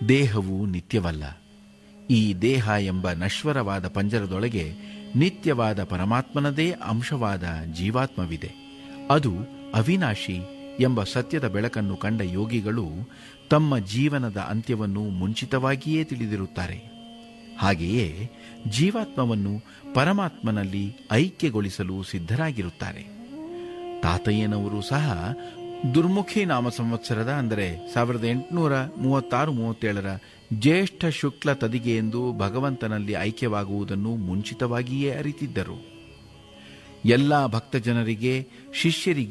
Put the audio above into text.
ದೇಹವು ನಿತ್ಯವಲ್ಲ ಈ ದೇಹ ಎಂಬ ನಶ್ವರವಾದ ಪಂಜರದೊಳಗೆ ನಿತ್ಯವಾದ ಪರಮಾತ್ಮನದೇ ಅಂಶವಾದ ಜೀವಾತ್ಮವಿದೆ ಅದು ಅವಿನಾಶಿ ಎಂಬ ಸತ್ಯದ ಬೆಳಕನ್ನು ಕಂಡ ಯೋಗಿಗಳು ತಮ್ಮ ಜೀವನದ ಅಂತ್ಯವನ್ನು ಮುಂಚಿತವಾಗಿಯೇ ತಿಳಿದಿರುತ್ತಾರೆ ಹಾಗೆಯೇ ಜೀವಾತ್ಮವನ್ನು ಪರಮಾತ್ಮನಲ್ಲಿ ಐಕ್ಯಗೊಳಿಸಲು ಸಿದ್ಧರಾಗಿರುತ್ತಾರೆ ತಾತಯ್ಯನವರು ಸಹ ದುರ್ಮುಖಿ ನಾಮ ಸಂವತ್ಸರದ ಅಂದರೆ ಸಾವಿರದ ಎಂಟುನೂರ ಮೂವತ್ತಾರು ಮೂವತ್ತೇಳರ ಜ್ಯೇಷ್ಠ ಶುಕ್ಲ ತದಿಗೆ ಎಂದು ಭಗವಂತನಲ್ಲಿ ಐಕ್ಯವಾಗುವುದನ್ನು ಮುಂಚಿತವಾಗಿಯೇ ಅರಿತಿದ್ದರು ಎಲ್ಲ ಭಕ್ತಜನರಿಗೆ ಶಿಷ್ಯರಿಗೆ